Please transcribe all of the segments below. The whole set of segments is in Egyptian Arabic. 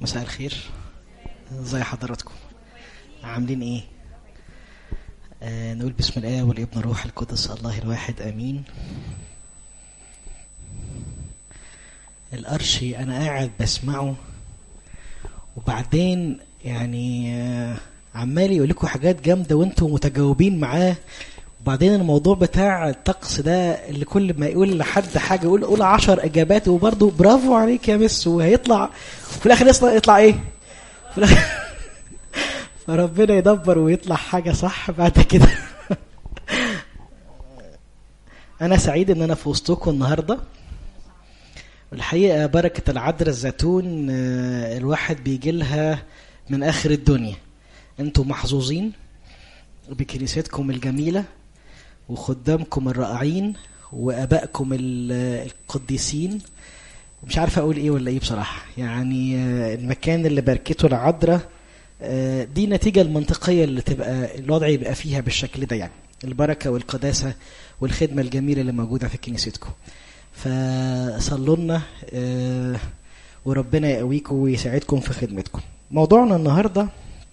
مساء الخير ازي حضراتكم عاملين ايه آه نقول بسم الله والابن روح القدس الله الواحد امين الارشي انا قاعد بسمعه وبعدين يعني آه عمال يقول لكم حاجات جامده وانتم متجاوبين معاه وبعدين الموضوع بتاع الطقس ده اللي كل ما يقول لحد حاجه يقول قول 10 اجابات وبرضه برافو عليك يا مس وهيطلع وفي الاخر يطلع يطلع ايه؟ في الآخر فربنا يدبر ويطلع حاجه صح بعد كده انا سعيد ان انا في وسطكم النهارده والحقيقه بركه العذراء الزيتون الواحد بيجي لها من اخر الدنيا انتم محظوظين بكنيستكم الجميله وخدامكم الرائعين وابائكم القديسين مش عارف اقول ايه ولا ايه بصراحه يعني المكان اللي باركته العذراء دي النتيجه المنطقيه اللي تبقى الوضع يبقى فيها بالشكل ده يعني البركه والقداسه والخدمه الجميله اللي موجوده في كنيستكم فصلوا لنا وربنا يقويكم ويساعدكم في خدمتكم موضوعنا النهارده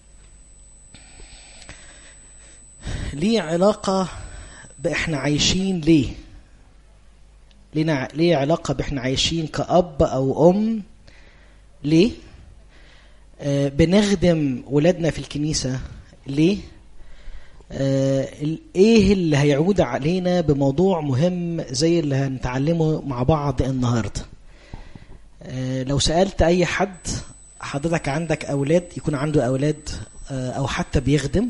ليه علاقه باحنا عايشين ليه لينا ليه علاقة بإحنا عايشين كأب أو أم ليه آه بنخدم ولادنا في الكنيسة ليه آه ايه اللي هيعود علينا بموضوع مهم زي اللي هنتعلمه مع بعض النهاردة آه لو سألت أي حد حضرتك عندك أولاد يكون عنده أولاد آه أو حتى بيخدم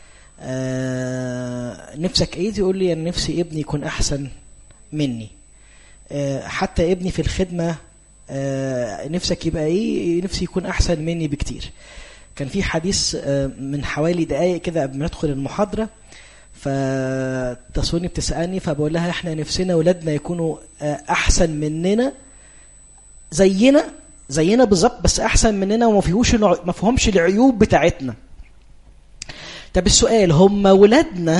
آه نفسك ايه تقول لي انا نفسي ابني يكون احسن مني حتى ابني في الخدمة نفسك يبقى ايه نفسي يكون احسن مني بكتير كان في حديث من حوالي دقايق كده قبل ما ندخل المحاضرة فتصوني بتسألني فبقول لها احنا نفسنا ولادنا يكونوا احسن مننا زينا زينا بالظبط بس احسن مننا وما فيهوش ما فيهمش العيوب بتاعتنا طب السؤال هم ولادنا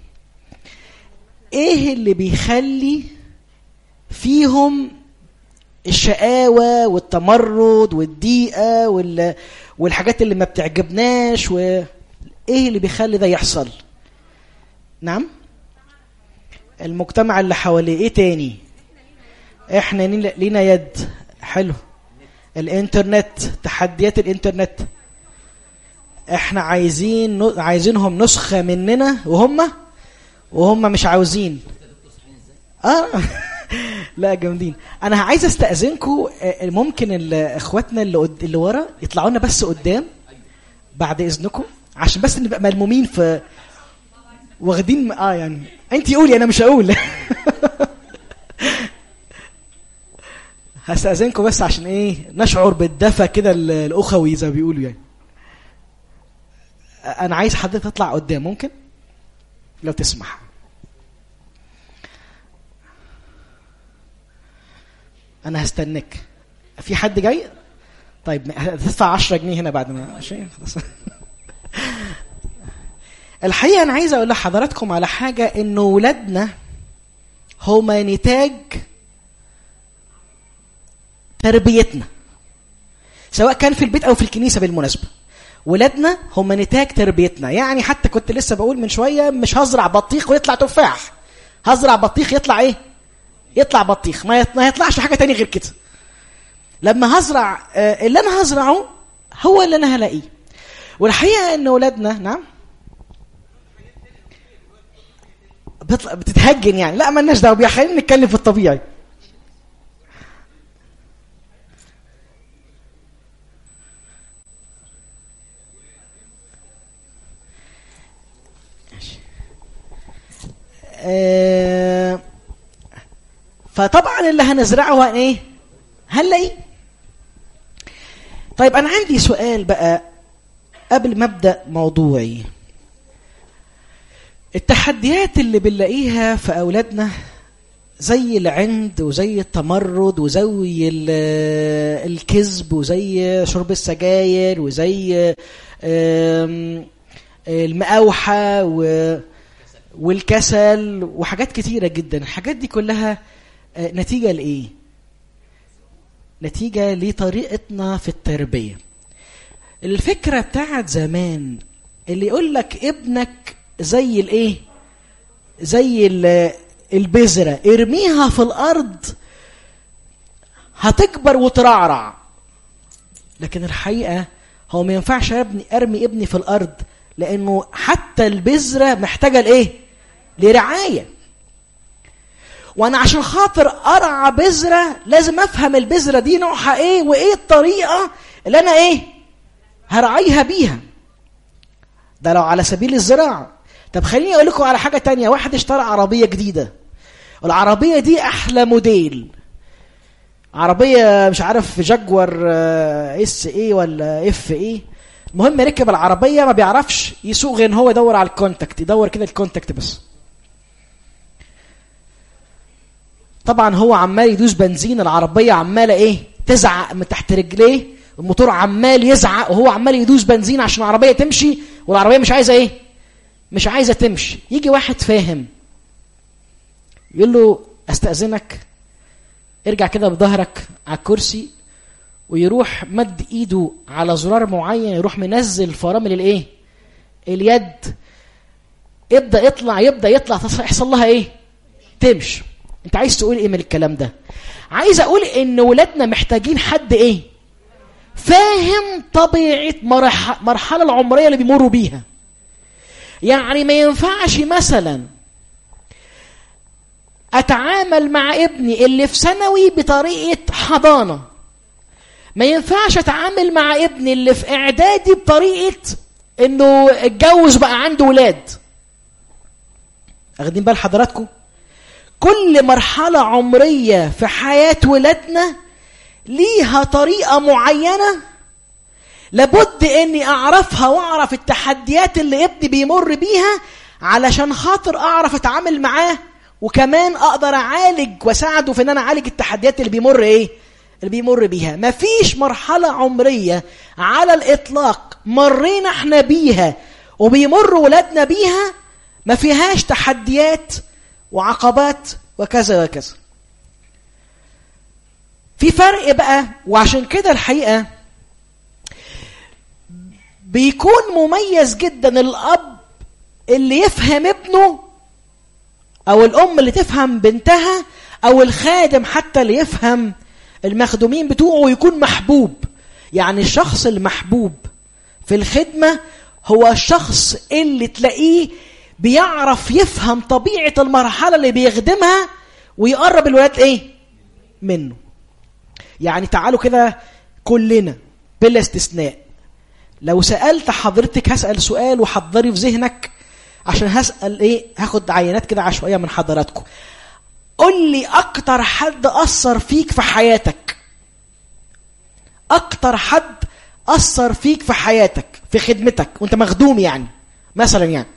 ايه اللي بيخلي فيهم الشقاوة والتمرد والضيقة وال... والحاجات اللي ما بتعجبناش وإيه اللي بيخلي ده يحصل نعم المجتمع اللي حواليه ايه تاني احنا لينا يد حلو الانترنت تحديات الانترنت احنا عايزين عايزينهم نسخة مننا وهم وهم مش عاوزين اه لا جامدين انا عايز استاذنكم ممكن اخواتنا اللي اللي ورا يطلعوا لنا بس قدام بعد اذنكم عشان بس نبقى ملمومين في واخدين اه يعني انت قولي انا مش هقول هستاذنكم بس عشان ايه نشعر بالدفى كده الاخوي زي ما بيقولوا يعني انا عايز حد تطلع قدام ممكن لو تسمح انا هستناك في حد جاي طيب هتدفع 10 جنيه هنا بعد ما ماشي خلاص الحقيقه انا عايز اقول لحضراتكم على حاجه انه ولادنا هما نتاج تربيتنا سواء كان في البيت او في الكنيسه بالمناسبه ولادنا هم نتاج تربيتنا يعني حتى كنت لسه بقول من شويه مش هزرع بطيخ ويطلع تفاح هزرع بطيخ يطلع ايه يطلع بطيخ ما يطلعش حاجه تاني غير كده لما هزرع اللي انا هزرعه هو اللي انا هلاقيه والحقيقه ان اولادنا نعم بتطلع بتتهجن يعني لا مالناش دعوه بيها خلينا نتكلم في الطبيعي آه فطبعا اللي هنزرعه ايه هنلاقيه طيب انا عندي سؤال بقى قبل ما ابدا موضوعي التحديات اللي بنلاقيها في اولادنا زي العند وزي التمرد وزي الكذب وزي شرب السجاير وزي المقاوحه والكسل وحاجات كتيره جدا الحاجات دي كلها نتيجه لايه نتيجة لطريقتنا في التربية الفكرة بتاعت زمان اللي يقول لك ابنك زي الايه زي البذرة ارميها في الارض هتكبر وترعرع لكن الحقيقة هو ما ينفعش ابني ارمي ابني في الارض لانه حتى البذرة محتاجة لايه لرعاية وانا عشان خاطر ارعى بذرة لازم افهم البذرة دي نوعها ايه وايه الطريقة اللي انا ايه هرعيها بيها ده لو على سبيل الزراعة طب خليني اقول لكم على حاجة تانية واحد اشترى عربية جديدة العربية دي احلى موديل عربية مش عارف جاكور اس ايه ولا اف ايه المهم ركب العربية ما بيعرفش يسوق غير ان هو يدور على الكونتاكت يدور كده الكونتاكت بس طبعا هو عمال يدوس بنزين العربية عمالة ايه تزعق من تحت رجليه الموتور عمال يزعق وهو عمال يدوس بنزين عشان العربية تمشي والعربية مش عايزة ايه مش عايزة تمشي يجي واحد فاهم يقول له استأذنك ارجع كده بظهرك على الكرسي ويروح مد ايده على زرار معين يروح منزل فرامل الايه اليد يبدا يطلع يبدا يطلع يحصل لها ايه تمشي انت عايز تقول ايه من الكلام ده عايز اقول ان ولادنا محتاجين حد ايه فاهم طبيعه مرحله العمريه اللي بيمروا بيها يعني ما ينفعش مثلا اتعامل مع ابني اللي في ثانوي بطريقه حضانه ما ينفعش اتعامل مع ابني اللي في اعدادي بطريقه انه اتجوز بقى عنده ولاد اخدين بال حضراتكم كل مرحله عمريه في حياه ولادنا ليها طريقه معينه لابد اني اعرفها واعرف التحديات اللي ابني بيمر بيها علشان خاطر اعرف اتعامل معاه وكمان اقدر اعالج واساعده في ان انا اعالج التحديات اللي بيمر ايه اللي بيمر بيها مفيش مرحلة عمرية على الإطلاق مرينا احنا بيها وبيمر ولادنا بيها ما فيهاش تحديات وعقبات وكذا وكذا في فرق بقى وعشان كده الحقيقة بيكون مميز جدا الأب اللي يفهم ابنه أو الأم اللي تفهم بنتها أو الخادم حتى اللي يفهم المخدومين بتوعه ويكون محبوب يعني الشخص المحبوب في الخدمة هو الشخص اللي تلاقيه بيعرف يفهم طبيعة المرحلة اللي بيخدمها ويقرب الولاد ايه منه يعني تعالوا كده كلنا بلا استثناء لو سألت حضرتك هسأل سؤال وحضري في ذهنك عشان هسأل ايه هاخد عينات كده عشوائية من حضراتكم قول لي اكتر حد اثر فيك في حياتك اكتر حد اثر فيك في حياتك في خدمتك وانت مخدوم يعني مثلا يعني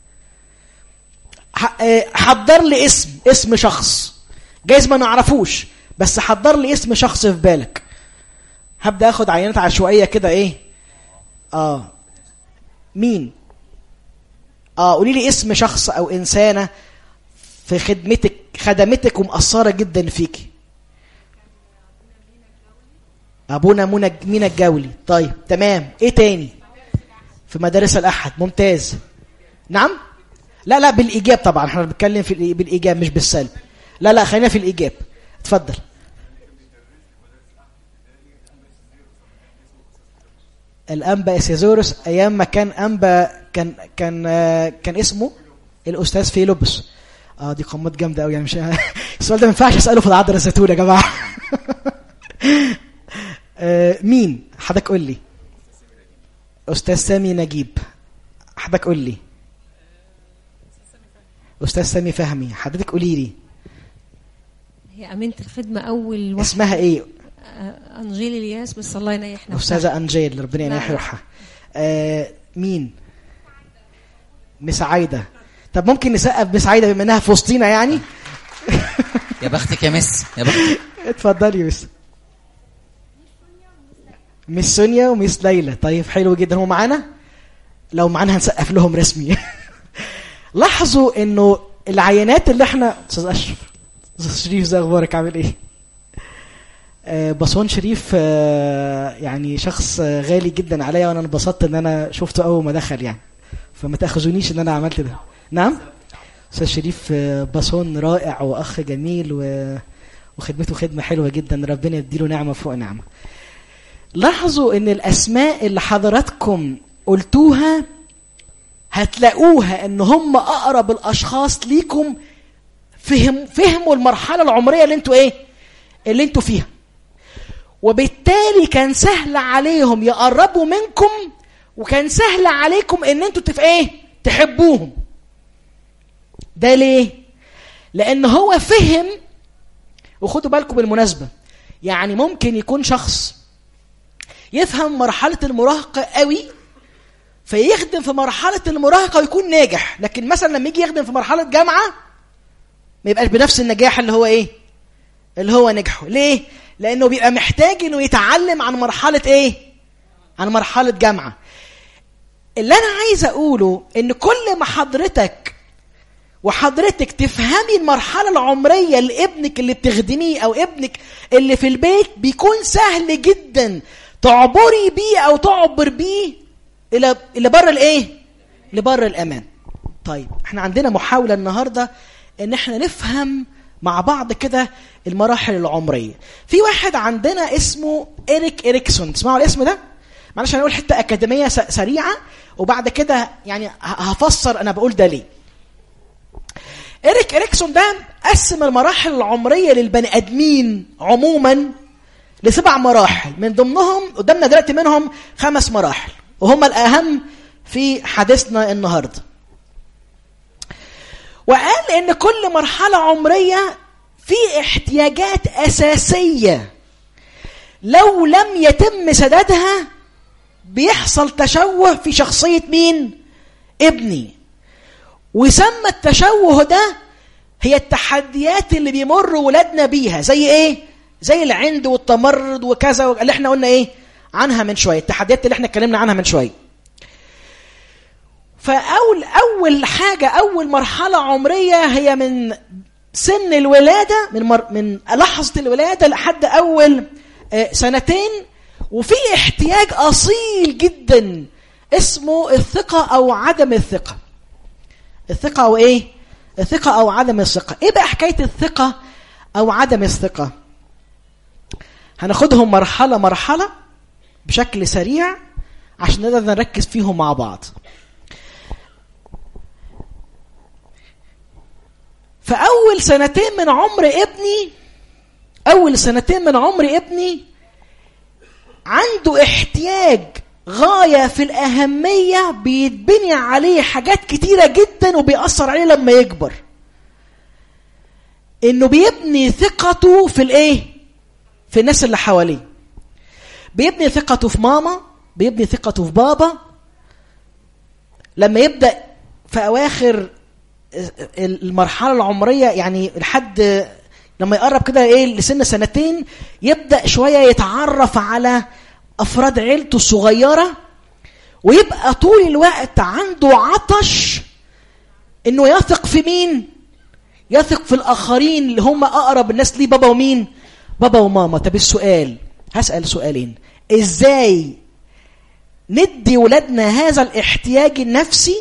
حضر لي اسم اسم شخص جايز ما نعرفوش بس حضر لي اسم شخص في بالك هبدا اخد عينات عشوائيه كده ايه اه مين اه قولي لي اسم شخص او انسانه في خدمتك خدمتك ومأثرة جدا فيكي أبونا منى مينا الجولي طيب تمام إيه تاني في مدارس الأحد ممتاز نعم لا لا بالإيجاب طبعا احنا بنتكلم في بالإيجاب مش بالسلب لا لا خلينا في الإيجاب اتفضل الأنبا إسيزوروس أيام ما كان أنبا كان كان كان اسمه الأستاذ فيلبس اه دي قمات جامده قوي يعني مش السؤال ده ما ينفعش اساله في العذراء الزيتون يا جماعه آه مين حضرتك قول لي استاذ سامي نجيب حضرتك قول لي استاذ سامي فهمي حضرتك قولي لي هي امينه الخدمه اول واحده اسمها ايه انجيل الياس بس الله ينيحنا استاذه انجيل ربنا ينيح روحها آه مين مس عايده طب ممكن نسقف مس عايده بما انها في وسطينا يعني يا بختك يا مس يا بختك اتفضلي مس مس سونيا ومس ليلى طيب حلو جدا هو معانا لو معانا هنسقف لهم رسمي لاحظوا انه العينات اللي احنا استاذ اشرف استاذ شريف ازي اخبارك عامل ايه آه، باسون شريف آه، يعني شخص آه، غالي جدا عليا وانا انبسطت ان انا شفته اول ما دخل يعني فما تاخذونيش ان انا عملت ده نعم استاذ شريف آه، باسون رائع واخ جميل و... وخدمته خدمه حلوه جدا ربنا يديله نعمه فوق نعمه لاحظوا ان الاسماء اللي حضراتكم قلتوها هتلاقوها ان هم اقرب الاشخاص ليكم فهم فهموا المرحله العمريه اللي انتوا ايه اللي انتوا فيها وبالتالي كان سهل عليهم يقربوا منكم وكان سهل عليكم ان انتوا تف ايه تحبوهم ده ليه لان هو فهم وخدوا بالكم بالمناسبه يعني ممكن يكون شخص يفهم مرحله المراهقه قوي فيخدم في مرحله المراهقه ويكون ناجح لكن مثلا لما يجي يخدم في مرحله جامعه ما يبقاش بنفس النجاح اللي هو ايه اللي هو نجحه ليه لانه بيبقى محتاج انه يتعلم عن مرحله ايه عن مرحله جامعه اللي انا عايز اقوله ان كل ما حضرتك وحضرتك تفهمي المرحله العمريه لابنك اللي بتخدميه او ابنك اللي في البيت بيكون سهل جدا تعبري بيه او تعبر بيه الى الى بره الايه لبره الامان طيب احنا عندنا محاوله النهارده ان احنا نفهم مع بعض كده المراحل العمريه في واحد عندنا اسمه إريك إريكسون تسمعوا الاسم ده معلش هنقول حته اكاديميه س- سريعه وبعد كده يعني ه- هفسر انا بقول ده ليه إريك إريكسون ده قسم المراحل العمريه للبني ادمين عموما لسبع مراحل من ضمنهم قدامنا دلوقتي منهم خمس مراحل وهم الاهم في حديثنا النهارده وقال ان كل مرحله عمريه في احتياجات اساسيه لو لم يتم سدادها بيحصل تشوه في شخصيه مين ابني وسمى التشوه ده هي التحديات اللي بيمر ولادنا بيها زي ايه زي العند والتمرد وكذا اللي احنا قلنا ايه عنها من شويه التحديات اللي احنا اتكلمنا عنها من شويه فاول اول حاجه اول مرحله عمريه هي من سن الولاده من مر من لحظه الولاده لحد اول آه، سنتين وفي احتياج اصيل جدا اسمه الثقه او عدم الثقه الثقه او ايه الثقه او عدم الثقه ايه بقى حكايه الثقه او عدم الثقه هناخدهم مرحله مرحله بشكل سريع عشان نقدر نركز فيهم مع بعض فأول سنتين من عمر ابني أول سنتين من عمر ابني عنده احتياج غاية في الأهمية بيتبني عليه حاجات كتيرة جدا وبيأثر عليه لما يكبر إنه بيبني ثقته في الإيه؟ في الناس اللي حواليه بيبني ثقته في ماما بيبني ثقته في بابا لما يبدأ في أواخر المرحله العمريه يعني لحد لما يقرب كده ايه لسن سنتين يبدا شويه يتعرف على افراد عيلته الصغيره ويبقى طول الوقت عنده عطش انه يثق في مين يثق في الاخرين اللي هم اقرب الناس ليه بابا ومين بابا وماما طب السؤال هسال سؤالين ازاي ندي ولادنا هذا الاحتياج النفسي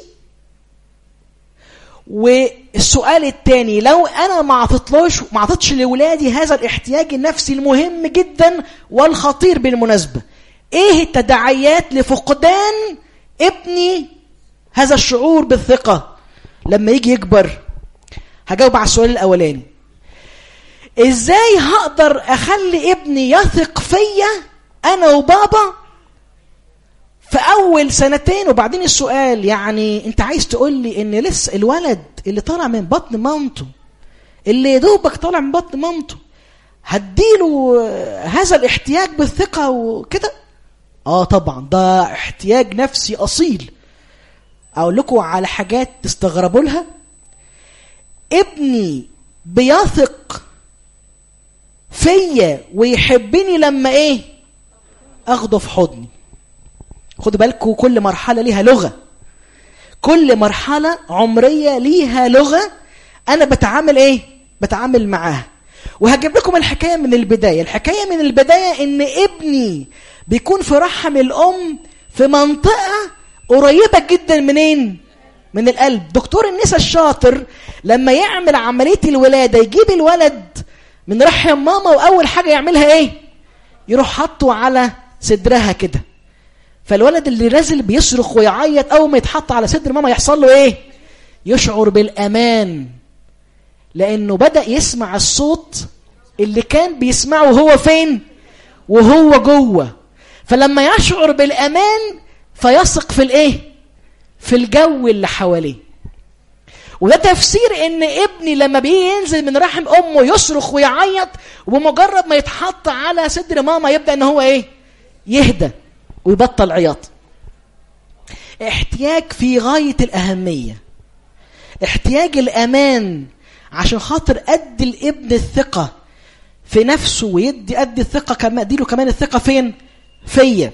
والسؤال الثاني لو انا ما عطيتلوش ما عطيتش لاولادي هذا الاحتياج النفسي المهم جدا والخطير بالمناسبه ايه التداعيات لفقدان ابني هذا الشعور بالثقه لما يجي يكبر هجاوب على السؤال الاولاني ازاي هقدر اخلي ابني يثق فيا انا وبابا في اول سنتين وبعدين السؤال يعني انت عايز تقول لي ان لسه الولد اللي طالع من بطن مامته اللي يا دوبك طالع من بطن مامته هديله هذا الاحتياج بالثقه وكده اه طبعا ده احتياج نفسي اصيل اقول لكم على حاجات تستغربوا لها ابني بيثق فيا ويحبني لما ايه اخده في حضني خدوا بالكم كل مرحله ليها لغه كل مرحله عمريه ليها لغه انا بتعامل ايه بتعامل معاها وهجيب لكم الحكاية من البداية الحكاية من البداية ان ابني بيكون في رحم الام في منطقة قريبة جدا منين من القلب دكتور النساء الشاطر لما يعمل عملية الولادة يجيب الولد من رحم ماما واول حاجة يعملها ايه يروح حاطه على صدرها كده فالولد اللي نازل بيصرخ ويعيط اول ما يتحط على صدر ماما يحصل له ايه يشعر بالامان لانه بدا يسمع الصوت اللي كان بيسمعه وهو فين وهو جوه فلما يشعر بالامان فيثق في الايه في الجو اللي حواليه وده تفسير ان ابني لما بيجي ينزل من رحم امه يصرخ ويعيط وبمجرد ما يتحط على صدر ماما يبدا ان هو ايه يهدى ويبطل عياط احتياج في غايه الاهميه احتياج الامان عشان خاطر ادي الابن الثقه في نفسه ويدي ادي الثقه كمان اديله كمان الثقه فين فيا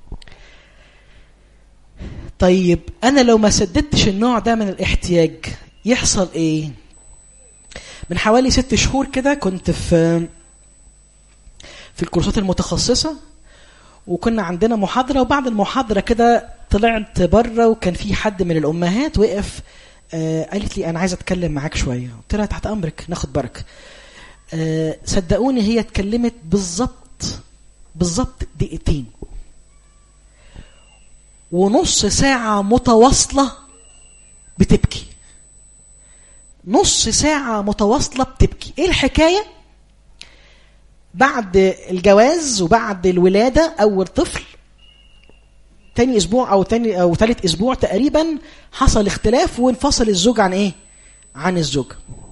طيب انا لو ما سددتش النوع ده من الاحتياج يحصل ايه من حوالي ست شهور كده كنت في في الكورسات المتخصصه وكنا عندنا محاضره وبعد المحاضره كده طلعت بره وكان في حد من الامهات وقف آه قالت لي انا عايزه اتكلم معاك شويه قلت لها تحت امرك ناخد بركه آه صدقوني هي اتكلمت بالظبط بالظبط دقيقتين ونص ساعة متواصلة بتبكي نص ساعة متواصلة بتبكي ايه الحكاية بعد الجواز وبعد الولادة أول طفل تاني أسبوع أو تاني أو ثالث أسبوع تقريبا حصل اختلاف وانفصل الزوج عن إيه؟ عن الزوج.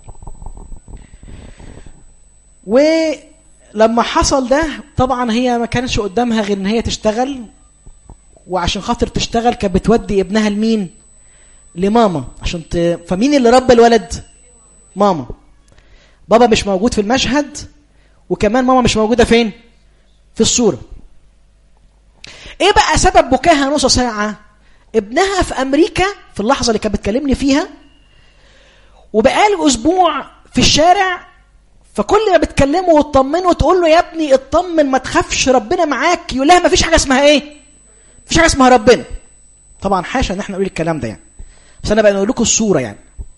ولما حصل ده طبعا هي ما كانش قدامها غير إن هي تشتغل وعشان خاطر تشتغل كانت بتودي ابنها لمين؟ لماما عشان ت... فمين اللي ربى الولد؟ ماما. بابا مش موجود في المشهد وكمان ماما مش موجودة فين في الصورة ايه بقى سبب بكاها نص ساعة ابنها في امريكا في اللحظة اللي كانت بتكلمني فيها وبقاله اسبوع في الشارع فكل ما بتكلمه وتطمنه وتقول له يا ابني اطمن ما تخافش ربنا معاك يقول لها ما فيش حاجة اسمها ايه مفيش حاجة اسمها ربنا طبعا حاشا ان احنا نقول الكلام ده يعني بس انا بقى نقول لكم الصورة يعني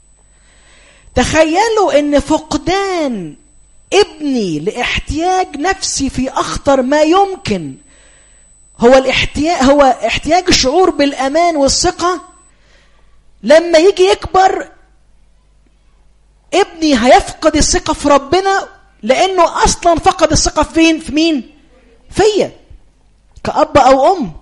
تخيلوا ان فقدان ابني لاحتياج نفسي في اخطر ما يمكن هو الاحتياج هو احتياج الشعور بالامان والثقه لما يجي يكبر ابني هيفقد الثقه في ربنا لانه اصلا فقد الثقه فين في مين فيا كاب او ام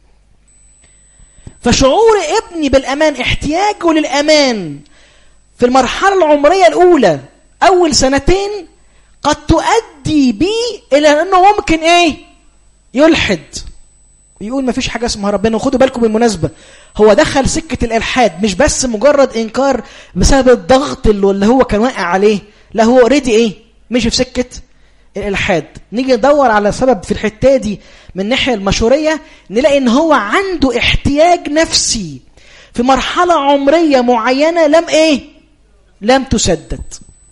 فشعور ابني بالامان احتياجه للامان في المرحله العمريه الاولى اول سنتين قد تؤدي بي الى انه ممكن ايه يلحد يقول ما فيش حاجه اسمها ربنا وخدوا بالكم بالمناسبه هو دخل سكه الالحاد مش بس مجرد انكار بسبب الضغط اللي هو كان واقع عليه لا هو اوريدي ايه مشي في سكه الالحاد نيجي ندور على سبب في الحته دي من الناحيه المشوريه نلاقي ان هو عنده احتياج نفسي في مرحله عمريه معينه لم ايه لم تسدد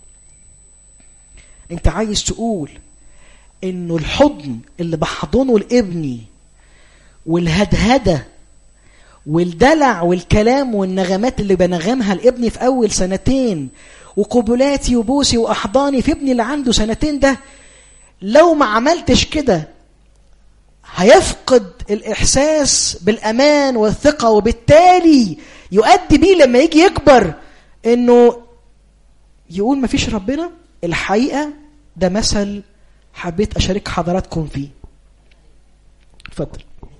انت عايز تقول انه الحضن اللي بحضنه لابني والهدهده والدلع والكلام والنغمات اللي بنغمها لابني في اول سنتين وقبلاتي وبوسي واحضاني في ابني اللي عنده سنتين ده لو ما عملتش كده هيفقد الاحساس بالامان والثقه وبالتالي يؤدي بيه لما يجي يكبر انه يقول ما فيش ربنا الحقيقه ده مثل حبيت اشارك حضراتكم فيه اتفضل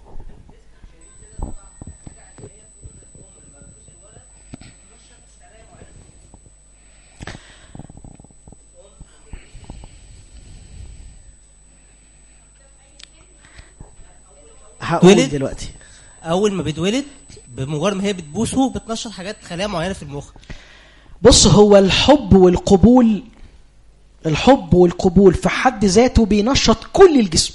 هقول اتولد؟ دلوقتي اول ما بيتولد بمجرد ما هي بتبوسه بتنشط حاجات خلايا معينه في المخ بص هو الحب والقبول الحب والقبول في حد ذاته بينشط كل الجسم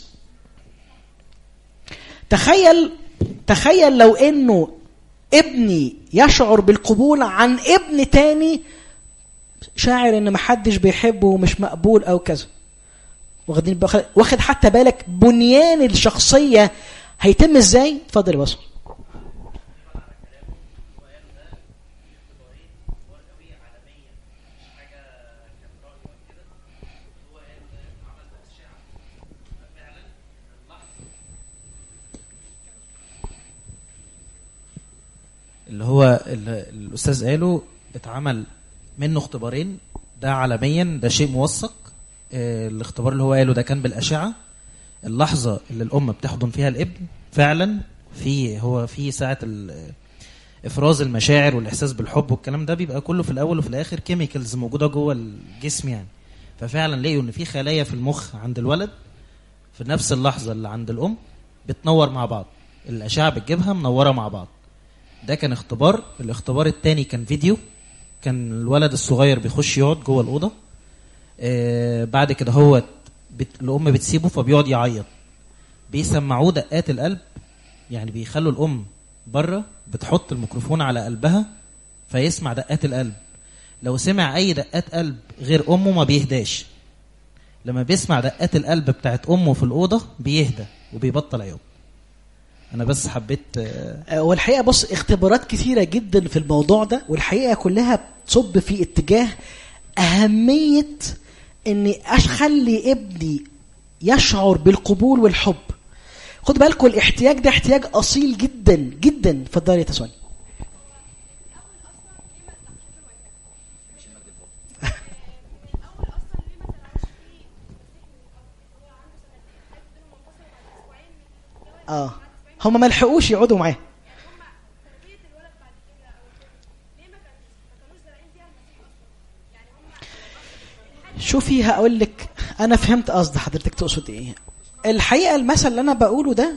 تخيل تخيل لو انه ابني يشعر بالقبول عن ابن تاني شاعر ان محدش بيحبه ومش مقبول او كذا واخدين بخ- واخد حتى بالك بنيان الشخصيه هيتم ازاي اتفضل يا باسم اللي هو اللي الاستاذ قاله اتعمل منه اختبارين ده عالميا ده شيء موثق آه، الاختبار اللي هو قاله ده كان بالاشعه اللحظه اللي الام بتحضن فيها الابن فعلا في هو في ساعه ال- افراز المشاعر والاحساس بالحب والكلام ده بيبقى كله في الاول وفي الاخر كيميكالز موجوده جوه الجسم يعني ففعلا لقيوا ان في خلايا في المخ عند الولد في نفس اللحظه اللي عند الام بتنور مع بعض الاشعه بتجيبها منوره مع بعض ده كان اختبار الاختبار التاني كان فيديو كان الولد الصغير بيخش يقعد جوه الاوضه آه بعد كده هو بت... الام بتسيبه فبيقعد يعيط بيسمعوه دقات القلب يعني بيخلوا الام بره بتحط الميكروفون على قلبها فيسمع دقات القلب لو سمع اي دقات قلب غير امه ما بيهداش لما بيسمع دقات القلب بتاعت امه في الاوضه بيهدى وبيبطل عياط انا بس حبيت آه، آه، والحقيقه بص اختبارات كثيره جدا في الموضوع ده والحقيقه كلها بتصب في اتجاه اهميه اني اخلي ابني يشعر بالقبول والحب خد بالكم الاحتياج ده احتياج اصيل جدا جدا اتفضلي يا تسوني اه هم ما لحقوش يقعدوا معاه شوفي هقول لك انا فهمت قصد حضرتك تقصد ايه الحقيقه المثل اللي انا بقوله ده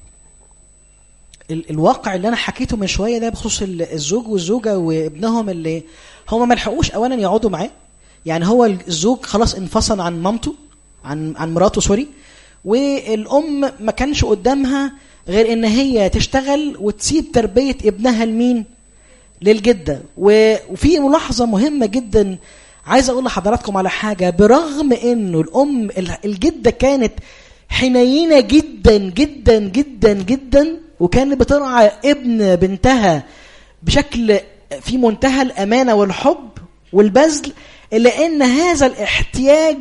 ال- الواقع اللي انا حكيته من شويه ده بخصوص ال- الزوج والزوجه وابنهم اللي هم ما لحقوش اولا يقعدوا معاه يعني هو الزوج خلاص انفصل عن مامته عن عن مراته سوري والام ما كانش قدامها غير ان هي تشتغل وتسيب تربيه ابنها لمين للجده و- وفي ملاحظه مهمه جدا عايز اقول لحضراتكم على حاجه برغم انه الام ال- الجده كانت حنينه جدا جدا جدا جدا وكانت بترعى ابن بنتها بشكل في منتهى الامانه والحب والبذل الا ان هذا الاحتياج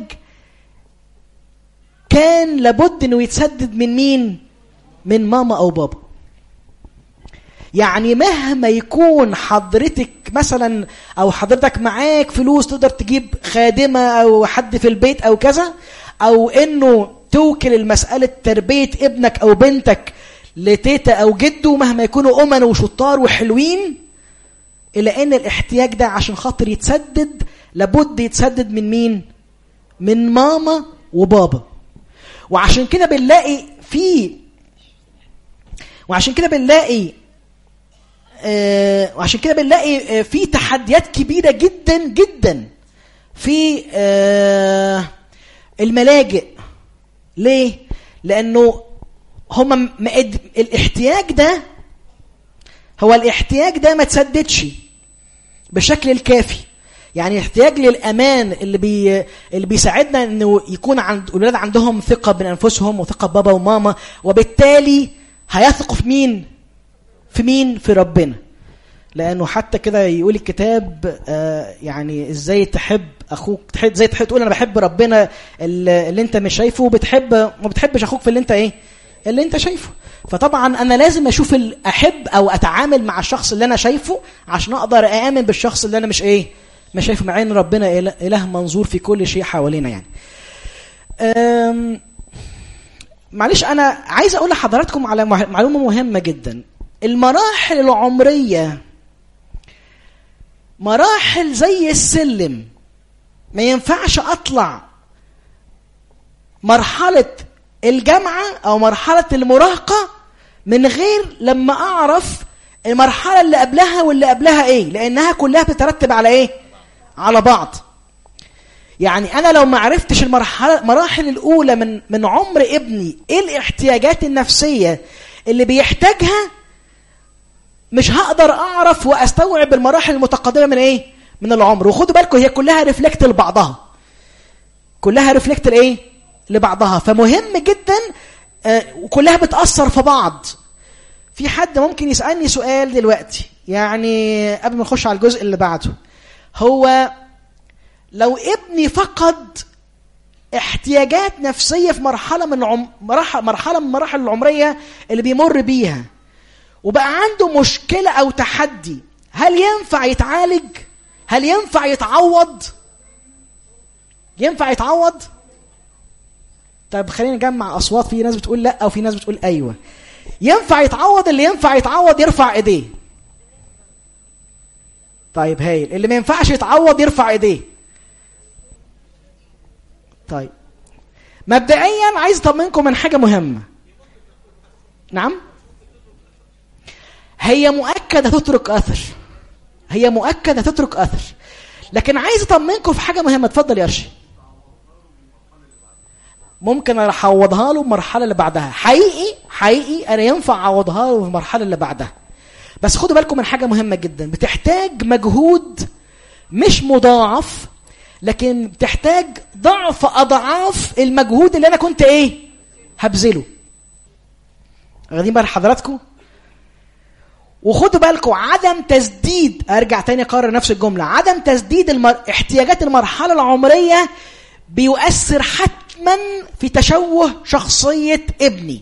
كان لابد انه يتسدد من مين من ماما او بابا يعني مهما يكون حضرتك مثلا او حضرتك معاك فلوس تقدر تجيب خادمه او حد في البيت او كذا او انه توكل المساله تربيه ابنك او بنتك لتيتا او جده مهما يكونوا امنا وشطار وحلوين الا ان الاحتياج ده عشان خاطر يتسدد لابد يتسدد من مين من ماما وبابا وعشان كده بنلاقي في وعشان كده بنلاقي آه وعشان كده بنلاقي آه في تحديات كبيرة جدا جدا في آه الملاجئ ليه؟ لأنه هم مقد... الاحتياج ده هو الاحتياج ده ما تسددش بالشكل الكافي يعني احتياج للامان اللي بي اللي بيساعدنا انه يكون عند الاولاد عندهم ثقه بانفسهم وثقه بابا وماما وبالتالي هيثقوا في مين في مين في ربنا لانه حتى كده يقول الكتاب آه يعني ازاي تحب اخوك تحب ازاي تحب تقول انا بحب ربنا اللي, اللي انت مش شايفه وبتحب ما بتحبش اخوك في اللي انت ايه اللي انت شايفه فطبعا انا لازم اشوف ال- احب او اتعامل مع الشخص اللي انا شايفه عشان اقدر اامن بالشخص اللي انا مش ايه مش شايفه مع ان ربنا إله, اله منظور في كل شيء حوالينا يعني أم معلش انا عايز اقول لحضراتكم على مع- معلومه مهمه جدا المراحل العمريه مراحل زي السلم ما ينفعش اطلع مرحله الجامعه او مرحله المراهقه من غير لما اعرف المرحله اللي قبلها واللي قبلها ايه لانها كلها بتترتب على ايه على بعض يعني انا لو ما عرفتش المرحله المراحل الاولى من من عمر ابني ايه الاحتياجات النفسيه اللي بيحتاجها مش هقدر اعرف واستوعب المراحل المتقدمه من ايه من العمر وخدوا بالكم هي كلها ريفلكت لبعضها كلها ريفلكت لايه لبعضها فمهم جدا آه، وكلها بتاثر في بعض في حد ممكن يسالني سؤال دلوقتي يعني قبل ما نخش على الجزء اللي بعده هو لو ابني فقد احتياجات نفسيه في مرحله من العم... مرحله مرحله من المراحل العمريه اللي بيمر بيها وبقى عنده مشكله او تحدي هل ينفع يتعالج هل ينفع يتعوض ينفع يتعوض طب خلينا نجمع اصوات في ناس بتقول لا وفي ناس بتقول ايوه ينفع يتعوض اللي ينفع يتعوض يرفع ايديه طيب هايل اللي ما ينفعش يتعوض يرفع ايديه طيب مبدئيا عايز اطمنكم من حاجه مهمه نعم هي مؤكد هتترك اثر هي مؤكد هتترك اثر لكن عايز اطمنكم في حاجه مهمه اتفضل يا ارشي ممكن اعوضها له المرحله اللي بعدها حقيقي حقيقي انا ينفع اعوضها له في المرحله اللي بعدها بس خدوا بالكم من حاجه مهمه جدا بتحتاج مجهود مش مضاعف لكن بتحتاج ضعف اضعاف المجهود اللي انا كنت ايه هبذله واخدين بال حضراتكم وخدوا بالكم عدم تسديد ارجع تاني اكرر نفس الجمله عدم تسديد المر... احتياجات المرحله العمريه بيؤثر حتما في تشوه شخصيه ابني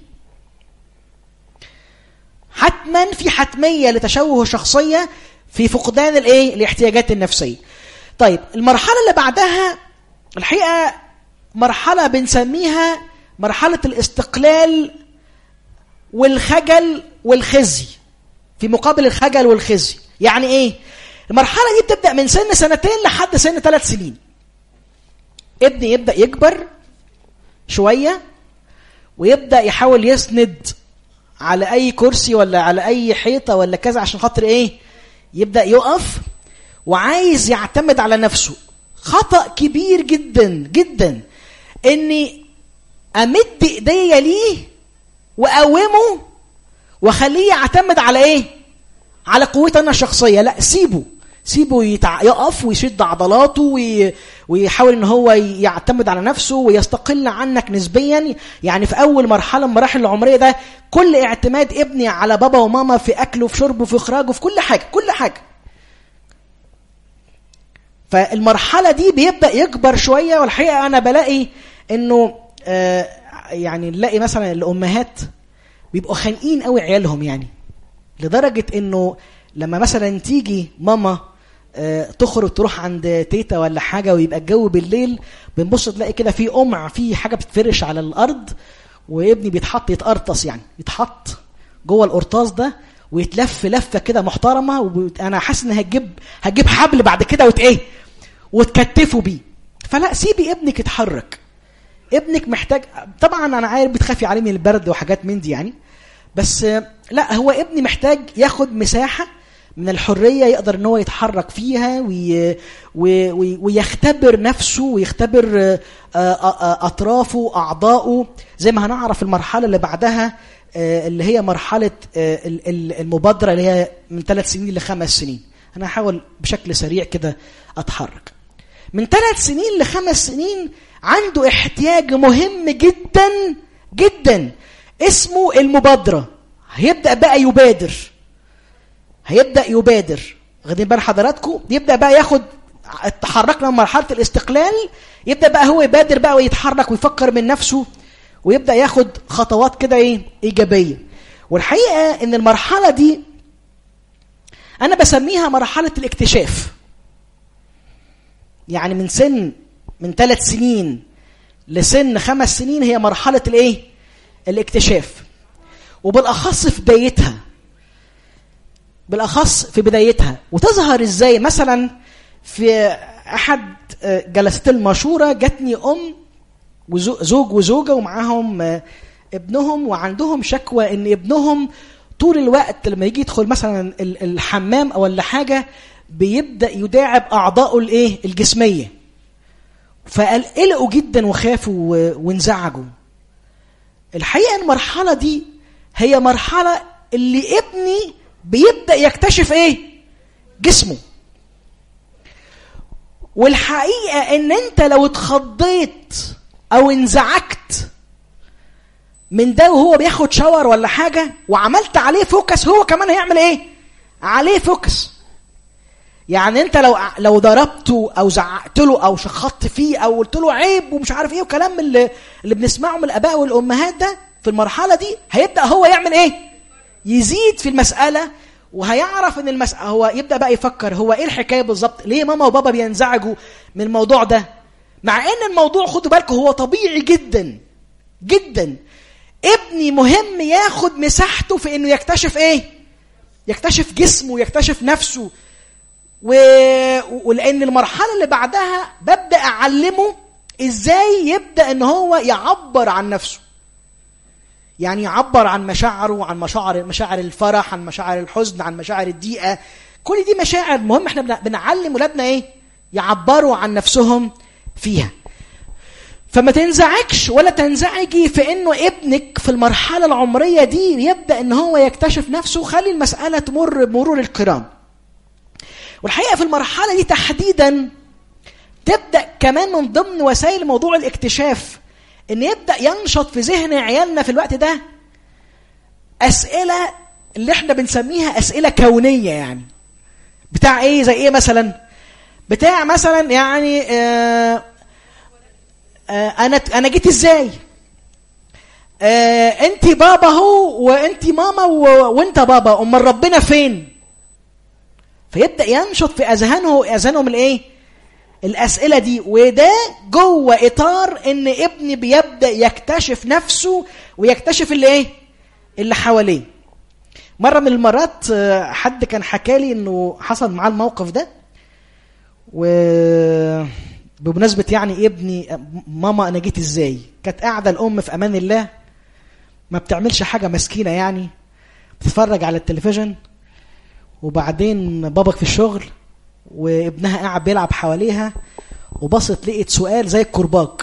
حتما في حتميه لتشوه الشخصيه في فقدان الايه الاحتياجات النفسيه طيب المرحله اللي بعدها الحقيقه مرحله بنسميها مرحله الاستقلال والخجل والخزي في مقابل الخجل والخزي يعني ايه المرحله دي بتبدا من سن سنتين لحد سن ثلاث سنين ابني يبدا يكبر شويه ويبدا يحاول يسند على اي كرسي ولا على اي حيطه ولا كذا عشان خاطر ايه يبدا يقف وعايز يعتمد على نفسه خطا كبير جدا جدا اني امد ايديا ليه واقومه واخليه يعتمد على ايه على قوتي انا الشخصيه لا سيبه سيبه يتع... يقف ويشد عضلاته وي... ويحاول ان هو يعتمد على نفسه ويستقل عنك نسبيا يعني في اول مرحله من المراحل العمريه ده كل اعتماد ابني على بابا وماما في اكله في شربه في اخراجه في كل حاجه كل حاجه فالمرحله دي بيبدا يكبر شويه والحقيقه انا بلاقي انه آه يعني نلاقي مثلا الامهات بيبقوا خانقين قوي عيالهم يعني لدرجه انه لما مثلا تيجي ماما آه، تخرج تروح عند تيتا ولا حاجه ويبقى الجو بالليل بنبص تلاقي كده في قمع في حاجه بتتفرش على الارض وابني بيتحط يتقرطس يعني يتحط جوه القرطاس ده ويتلف لفه كده محترمه وانا حاسس ان هتجيب هتجيب حبل بعد كده وت ايه وتكتفه بيه فلا سيبي ابنك يتحرك ابنك محتاج طبعا انا عارف بتخافي عليه من البرد وحاجات من دي يعني بس آه، لا هو ابني محتاج ياخد مساحه من الحريه يقدر ان هو يتحرك فيها وي وي وي ويختبر نفسه ويختبر آه، آه، آه، اطرافه اعضائه زي ما هنعرف المرحله اللي بعدها آه، اللي هي مرحله آه، ال- ال- المبادره اللي هي من ثلاث سنين لخمس سنين انا هحاول بشكل سريع كده اتحرك من ثلاث سنين لخمس سنين عنده احتياج مهم جدا جدا اسمه المبادرة هيبدأ بقى يبادر هيبدأ يبادر واخدين بال حضراتكم يبدأ بقى ياخد تحركنا من مرحلة الاستقلال يبدأ بقى هو يبادر بقى ويتحرك ويفكر من نفسه ويبدأ ياخد خطوات كده ايه ايجابية والحقيقة ان المرحلة دي انا بسميها مرحلة الاكتشاف يعني من سن من ثلاث سنين لسن خمس سنين هي مرحلة الايه الاكتشاف وبالاخص في بدايتها بالاخص في بدايتها وتظهر ازاي مثلا في احد آه، جلسات المشوره جاتني ام وزوج وزوجه ومعاهم آه، ابنهم وعندهم شكوى ان ابنهم طول الوقت لما يجي يدخل مثلا ال- الحمام او ولا حاجه بيبدا يداعب اعضائه الايه الجسميه فقلقوا جدا وخافوا و- وانزعجوا الحقيقه المرحله دي هي مرحله اللي ابني بيبدا يكتشف ايه جسمه والحقيقه ان انت لو اتخضيت او انزعجت من ده وهو بياخد شاور ولا حاجه وعملت عليه فوكس هو كمان هيعمل ايه عليه فوكس يعني انت لو لو ضربته او زعقت له او شخطت فيه او قلت له عيب ومش عارف ايه وكلام اللي اللي بنسمعه من الاباء والامهات ده في المرحله دي هيبدا هو يعمل ايه يزيد في المساله وهيعرف ان المساله هو يبدا بقى يفكر هو ايه الحكايه بالظبط ليه ماما وبابا بينزعجوا من الموضوع ده مع ان الموضوع خدوا بالكم هو طبيعي جدا جدا ابني مهم ياخد مساحته في انه يكتشف ايه يكتشف جسمه يكتشف نفسه و... ولان المرحله اللي بعدها ببدا اعلمه ازاي يبدا ان هو يعبر عن نفسه يعني يعبر عن مشاعره عن مشاعر مشاعر الفرح عن مشاعر الحزن عن مشاعر الضيقه كل دي مشاعر مهم احنا بن- بنعلم ولادنا ايه يعبروا عن نفسهم فيها فما تنزعجش ولا تنزعجي في انه ابنك في المرحله العمريه دي يبدا ان هو يكتشف نفسه خلي المساله تمر بمرور الكرام والحقيقه في المرحله دي تحديدا تبدا كمان من ضمن وسائل موضوع الاكتشاف ان يبدا ينشط في ذهن عيالنا في الوقت ده اسئله اللي احنا بنسميها اسئله كونيه يعني بتاع ايه زي ايه مثلا بتاع مثلا يعني آه آه انا انا جيت ازاي آه انت بابا هو وانت ماما و... وانت بابا امال ربنا فين فيبدا ينشط في اذهانه اذهانهم الايه الاسئله دي وده جوه اطار ان ابني بيبدا يكتشف نفسه ويكتشف اللي ايه اللي حواليه مره من المرات آه، حد كان حكى لي انه حصل معاه الموقف ده و بمناسبة يعني ابني ماما أنا جيت إزاي كانت قاعدة الأم في أمان الله ما بتعملش حاجة مسكينة يعني بتتفرج على التلفزيون وبعدين بابك في الشغل وابنها قاعد بيلعب حواليها وبصت لقيت سؤال زي الكرباج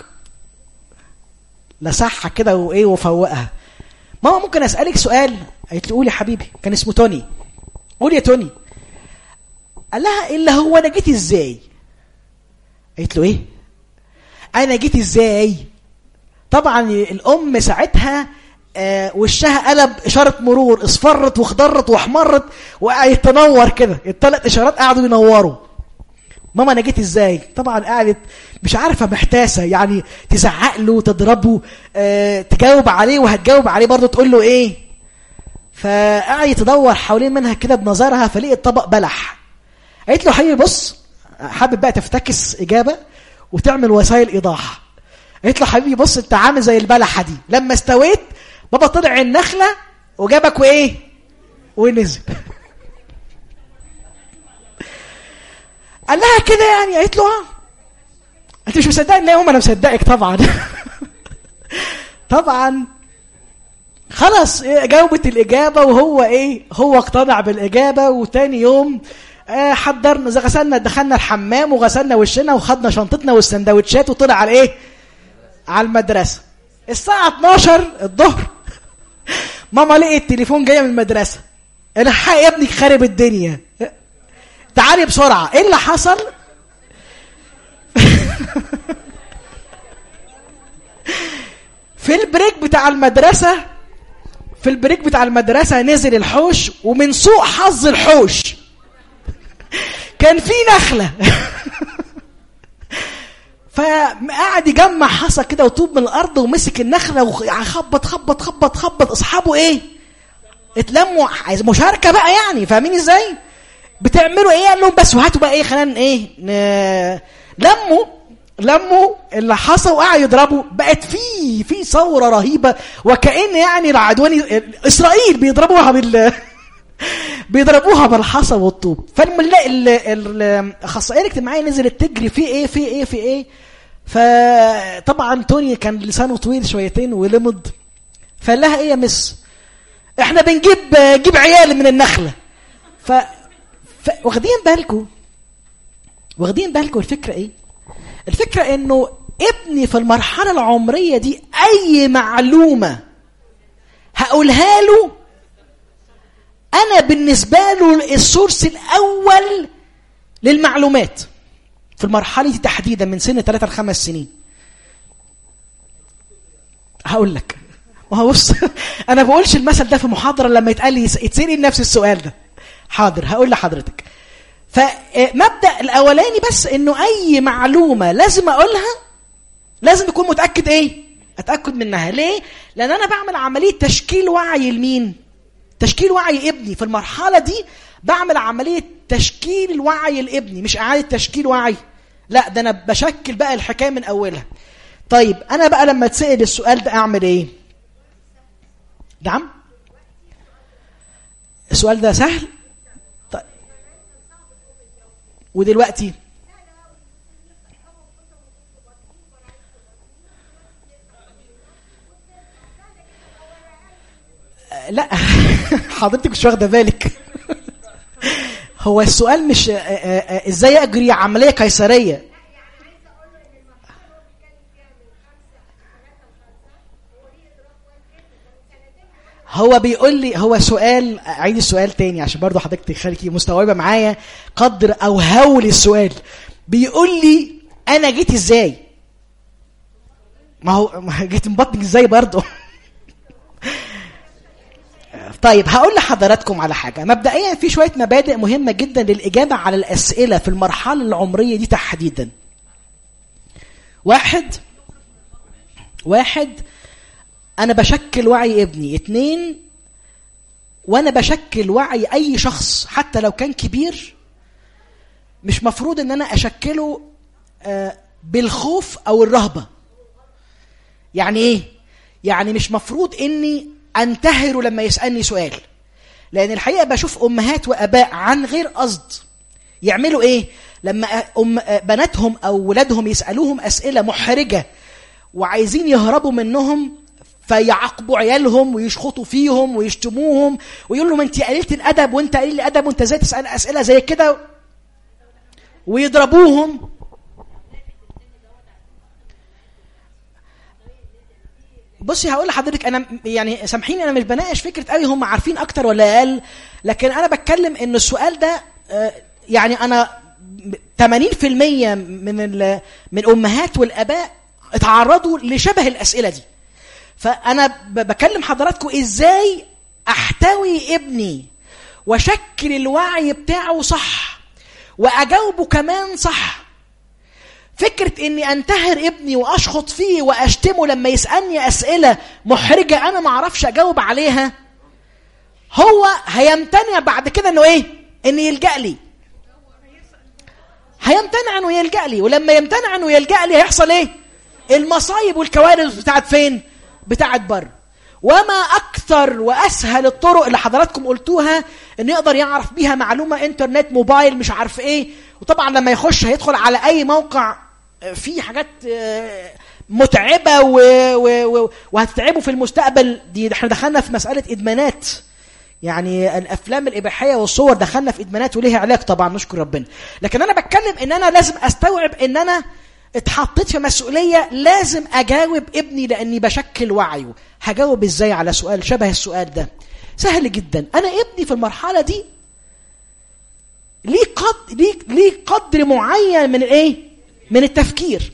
لسعها كده وايه وفوقها ماما ممكن اسالك سؤال قالت له قولي يا حبيبي كان اسمه توني قولي يا توني قال لها الا هو انا جيت ازاي قالت له ايه انا جيت ازاي طبعا الام ساعتها آه وشها قلب اشاره مرور اصفرت واخضرت واحمرت وقعدت تنور كده الثلاث اشارات قعدوا ينوروا ماما انا جيت ازاي طبعا قعدت مش عارفه محتاسه يعني تزعق له تضربه آه تجاوب عليه وهتجاوب عليه برضه تقول له ايه فقعدت تدور حوالين منها كده بنظرها فلقيت طبق بلح قالت له حبيبي بص حابب بقى تفتكس اجابه وتعمل وسائل ايضاح قالت له حبيبي بص انت عامل زي البلحه دي لما استويت بابا طلع النخله وجابك وايه ونزل قال لها كده يعني قالت له اه انت مش مصدقني لا هم انا مصدقك طبعا طبعا خلاص إيه، جاوبت الاجابه وهو ايه هو اقتنع بالاجابه وتاني يوم آه، حضرنا زي غسلنا دخلنا الحمام وغسلنا وشنا وخدنا شنطتنا والسندوتشات وطلع على ايه على المدرسه الساعه 12 الظهر ماما لقيت التليفون جاي من المدرسه الحق يا ابنك خارب الدنيا تعالي بسرعه ايه اللي حصل في البريك بتاع المدرسه في البريك بتاع المدرسه نزل الحوش ومن سوء حظ الحوش كان في نخله فقعد يجمع حصى كده وطوب من الارض ومسك النخله وخبط خبط خبط خبط اصحابه ايه اتلموا عايز مشاركه بقى يعني فاهمين ازاي بتعملوا ايه قال لهم بس وهاتوا بقى ايه خلينا ايه ن... لموا لموا اللي حصل وقعدوا يضربوا بقت في في ثوره رهيبه وكأن يعني العدواني اسرائيل بيضربوها بال بيضربوها بالحصى والطوب فالاخصائيه الاجتماعيه نزلت تجري في ايه في ايه في ايه فطبعا توني كان لسانه طويل شويتين ولمض فقال لها ايه يا مس احنا بنجيب جيب عيال من النخله ف... ف... واخدين بالكم واخدين بالكم الفكره ايه الفكره انه ابني في المرحله العمريه دي اي معلومه هقولها له انا بالنسبه له السورس الاول للمعلومات في في المرحله دي تحديدا من سن 3 ل 5 سنين هقول لك ما هو بص انا بقولش المثل ده في محاضره لما يتقال لي يتسالي نفس السؤال ده حاضر هقول لحضرتك فمبدا الاولاني بس انه اي معلومه لازم اقولها لازم اكون متاكد ايه اتاكد منها ليه لان انا بعمل عمليه تشكيل وعي لمين تشكيل وعي ابني في المرحله دي بعمل عمليه تشكيل الوعي لابني مش اعاده تشكيل وعي لا ده انا بشكل بقى الحكايه من اولها طيب انا بقى لما اتسال السؤال ده اعمل ايه نعم السؤال ده سهل طيب ودلوقتي آه، لا حضرتك مش واخده بالك هو السؤال مش آه، آه، آه، ازاي اجري عمليه قيصريه هو بيقول لي هو سؤال عيد السؤال تاني عشان برضو حضرتك تخليكي مستوعبه معايا قدر او هول السؤال بيقول لي انا جيت ازاي ما هو ما جيت من بطنك ازاي برضو طيب هقول لحضراتكم على حاجه مبدئيا في شويه مبادئ مهمه جدا للاجابه على الاسئله في المرحله العمريه دي تحديدا واحد واحد انا بشكل وعي ابني اتنين وانا بشكل وعي اي شخص حتى لو كان كبير مش مفروض ان انا اشكله آه، بالخوف او الرهبه يعني ايه يعني مش مفروض اني انتهره لما يسالني سؤال لان الحقيقه بشوف امهات واباء عن غير قصد يعملوا ايه لما أم بناتهم او ولادهم يسالوهم اسئله محرجه وعايزين يهربوا منهم فيعاقبوا عيالهم ويشخطوا فيهم ويشتموهم ويقولوا لهم انت قليله الادب وانت قليل الادب وانت ازاي تسال اسئله زي كده ويضربوهم بصي هقول لحضرتك انا م- يعني سامحيني انا مش بناقش فكره قوي هم عارفين اكتر ولا اقل لكن انا بتكلم ان السؤال ده آه، يعني انا 80% من ال- من الامهات والاباء اتعرضوا لشبه الاسئله دي فانا ب- بكلم حضراتكم ازاي احتوي ابني واشكل الوعي بتاعه صح واجاوبه كمان صح فكرة اني انتهر ابني واشخط فيه واشتمه لما يسألني اسئلة محرجة انا ما اعرفش اجاوب عليها هو هيمتنع بعد كده انه ايه ان يلجأ لي هيمتنع انه يلجأ لي ولما يمتنع انه يلجأ لي هيحصل ايه المصايب والكوارث بتاعت فين بتاعت بره وما اكثر واسهل الطرق اللي حضراتكم قلتوها انه يقدر يعرف بيها معلومه انترنت موبايل مش عارف ايه وطبعا لما يخش هيدخل على اي موقع آه، فيه حاجات آه، متعبه و... و... و... وهتتعبه في المستقبل دي احنا دخلنا في مساله ادمانات يعني الافلام الاباحيه والصور دخلنا في ادمانات وليها علاج طبعا نشكر ربنا لكن انا بتكلم ان انا لازم استوعب ان انا اتحطيت في مسؤوليه لازم اجاوب ابني لاني بشكل وعيه هجاوب ازاي على سؤال شبه السؤال ده سهل جدا انا ابني في المرحله دي ليه قد ليه ليه قدر معين من الايه من التفكير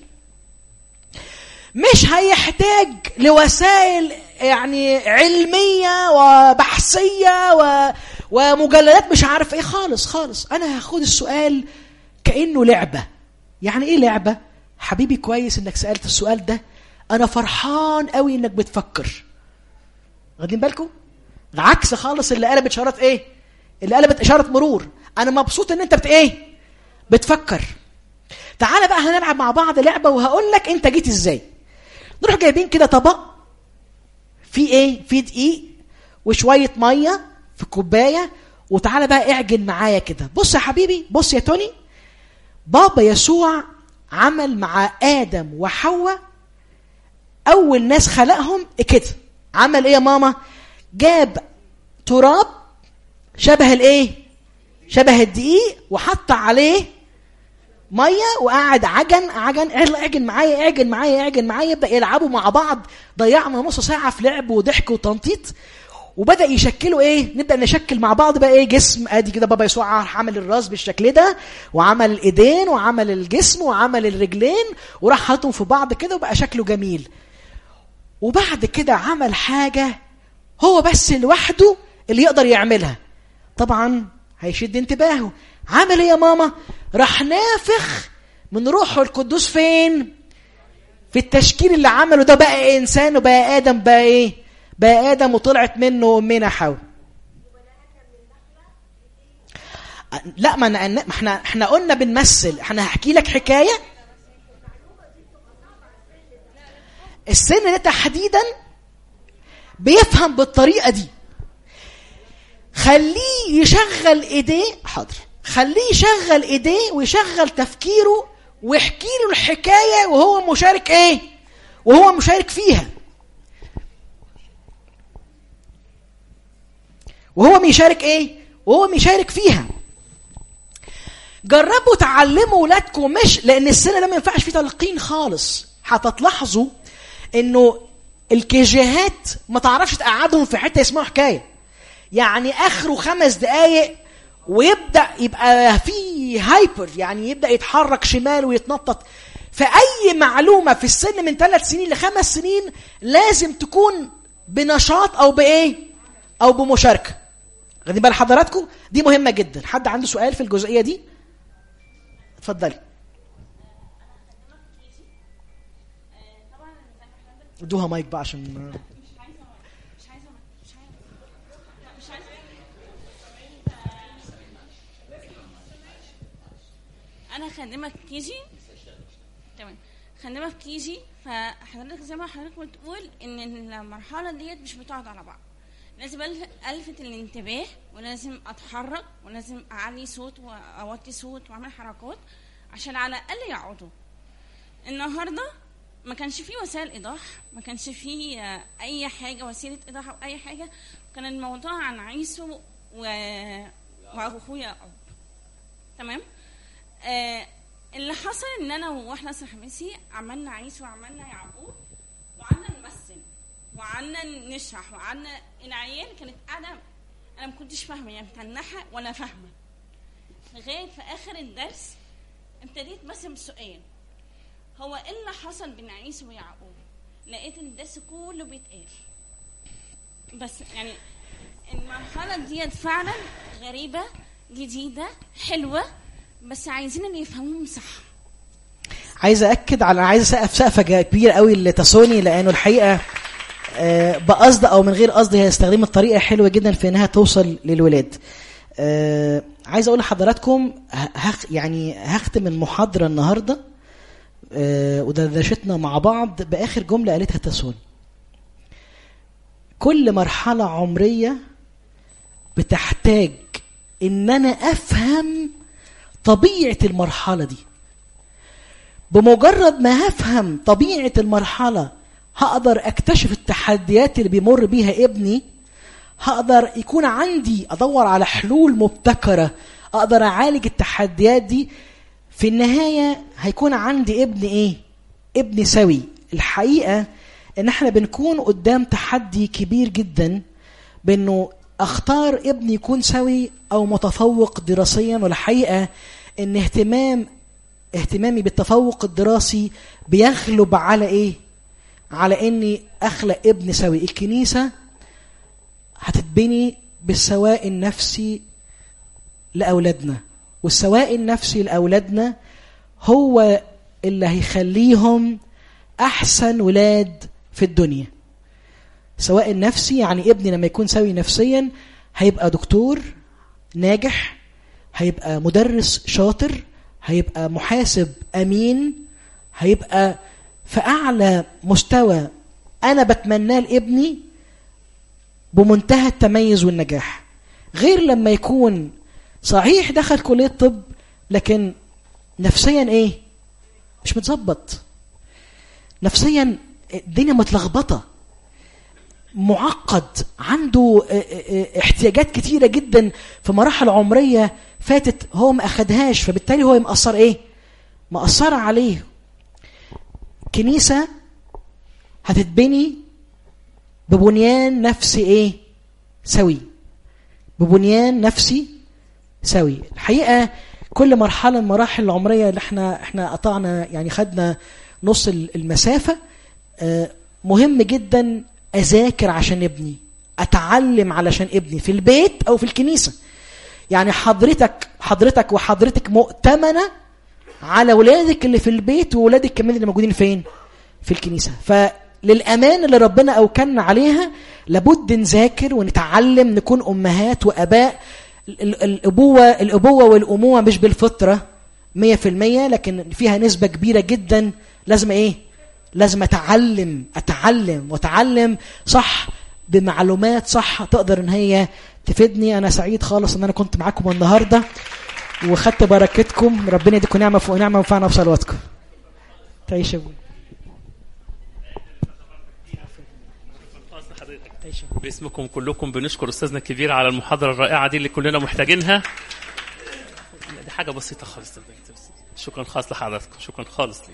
مش هيحتاج لوسائل يعني علمية وبحثية و... ومجلدات مش عارف ايه خالص خالص انا هاخد السؤال كأنه لعبة يعني ايه لعبة حبيبي كويس انك سألت السؤال ده انا فرحان قوي انك بتفكر واخدين بالكم عكس خالص اللي قلبت اشارات ايه اللي قلبت اشاره مرور انا مبسوط ان انت بت ايه بتفكر تعالى بقى هنلعب مع بعض لعبه وهقول لك انت جيت ازاي نروح جايبين كده طبق فيه ايه فيه دقيق وشويه ميه في كوبايه وتعالى بقى اعجن معايا كده بص يا حبيبي بص يا توني بابا يسوع عمل مع ادم وحواء اول ناس خلقهم كده عمل ايه يا ماما جاب تراب شبه الايه شبه الدقيق وحط عليه ميه وقعد عجن عجن اعجن معايا اعجن معايا اعجن معايا يبدا يلعبوا مع بعض ضيعنا نص ساعه في لعب وضحك وتنطيط وبدا يشكلوا ايه نبدا نشكل مع بعض بقى ايه جسم ادي كده بابا يسوع عمل الراس بالشكل ده وعمل الايدين وعمل الجسم وعمل الرجلين وراح حاطهم في بعض كده وبقى شكله جميل وبعد كده عمل حاجه هو بس لوحده اللي يقدر يعملها طبعا هيشد انتباهه عمل ايه يا ماما راح نافخ من روحه القدوس فين في التشكيل اللي عمله ده بقى انسان وبقى ادم بقى ايه بقى ادم وطلعت منه امنا حواء لا ما أنا- ما احنا احنا قلنا بنمثل احنا هحكي لك حكايه السن ده تحديدا بيفهم بالطريقه دي خليه يشغل ايديه حاضر خليه يشغل ايديه ويشغل تفكيره ويحكي له الحكايه وهو مشارك ايه وهو مشارك فيها وهو بيشارك ايه وهو بيشارك فيها جربوا تعلموا ولادكم مش لان السن ده ما ينفعش فيه تلقين خالص هتلاحظوا انه الكيجيهات ما تعرفش تقعدهم في حته يسمعوا حكايه يعني اخره خمس دقايق ويبدا يبقى في هايبر يعني يبدا يتحرك شمال ويتنطط فاي معلومه في السن من ثلاث سنين لخمس سنين لازم تكون بنشاط او بايه او بمشاركه واخدين بال حضراتكم دي مهمه جدا حد عنده سؤال في الجزئيه دي اتفضلي ادوها مايك بقى عشان انا خادمه في كيجي تمام خادمه في كيجي فحضرتك زي ما حضرتك بتقول ان المرحله ديت مش بتقعد على بعض لازم ألف- الفت الانتباه ولازم اتحرك ولازم اعلي صوت واوطي صوت واعمل حركات عشان على الاقل يقعدوا النهارده ما كانش فيه وسائل ايضاح ما كانش فيه آه، اي حاجه وسيله ايضاح او اي حاجه كان الموضوع عن عيسو و... واخويا يعقوب تمام آه اللي حصل ان انا واحنا صاحبتي عملنا عيسو وعملنا يعقوب وقعدنا نمثل وقعدنا نشرح وقعدنا العيال كانت قاعده انا ما كنتش فاهمه يعني متنحه ولا فاهمه لغايه في اخر الدرس ابتديت بس بسؤال هو ايه اللي حصل بين عيسو ويعقوب لقيت الدرس كله بيتقال بس يعني المرحله ديت فعلا غريبه جديده حلوه بس عايزين اللي يفهموهم صح عايز اكد على عايز اسقف سقفه كبيره قوي لتاسوني لانه الحقيقه آه، بقصد او من غير قصد هي استخدمت طريقه حلوه جدا في انها توصل للولاد آه، عايز اقول لحضراتكم ه- هخ يعني هختم المحاضره النهارده آه، ودردشتنا مع بعض باخر جمله قالتها تاسوني كل مرحله عمريه بتحتاج ان انا افهم طبيعه المرحله دي بمجرد ما هفهم طبيعة المرحلة هقدر اكتشف التحديات اللي بيمر بيها ابني هقدر يكون عندي ادور على حلول مبتكرة اقدر اعالج التحديات دي في النهاية هيكون عندي ابن ايه ابن سوي الحقيقة ان احنا بنكون قدام تحدي كبير جدا بانه اختار ابني يكون سوي او متفوق دراسيا والحقيقة ان اهتمام اهتمامي بالتفوق الدراسي بيغلب على ايه على اني اخلق ابن سوي الكنيسه هتتبني بالسواء النفسي لاولادنا والسواء النفسي لاولادنا هو اللي هيخليهم احسن ولاد في الدنيا سواء النفسي يعني ابني لما يكون سوي نفسيا هيبقى دكتور ناجح هيبقى مدرس شاطر هيبقى محاسب امين هيبقى في اعلى مستوى انا بتمناه لابني بمنتهى التميز والنجاح غير لما يكون صحيح دخل كليه طب لكن نفسيا ايه مش متظبط نفسيا الدنيا متلخبطه معقد عنده اه، اه، اه، احتياجات كتيره جدا في مراحل عمريه فاتت هو ما اخدهاش فبالتالي هو مأثر ايه مأثر عليه كنيسه هتتبني ببنيان نفسي ايه سوي ببنيان نفسي سوي الحقيقه كل مرحله من المراحل العمريه اللي احنا احنا قطعنا يعني خدنا نص ال- المسافه آه، مهم جدا اذاكر عشان ابني اتعلم علشان ابني في البيت او في الكنيسه يعني حضرتك حضرتك وحضرتك مؤتمنه على ولادك اللي في البيت وولادك كمان اللي موجودين فين في الكنيسه فللامان اللي ربنا اوكلنا عليها لابد نذاكر ونتعلم نكون امهات واباء ال- ال- الابوه الابوه والامومه مش بالفطره 100% لكن فيها نسبه كبيره جدا لازم ايه لازم اتعلم اتعلم واتعلم صح بمعلومات صح تقدر ان هي تفيدني انا سعيد خالص ان انا كنت معاكم النهارده وخدت بركتكم ربنا يديكم نعمه فوق نعمه وينفعنا بصلواتكم تعيش يا ابوي تعيش يا أبوي. باسمكم كلكم بنشكر استاذنا الكبير على المحاضره الرائعه دي اللي كلنا محتاجينها دي حاجه بسيطه خالص شكرا خالص لحضراتكم شكرا خالص ليك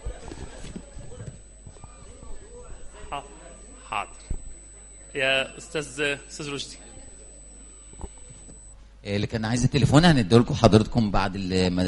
ح- حاضر يا استاذ استاذ رشدي اللي كان عايز التليفون هنديه لكم حضرتكم بعد ال- ما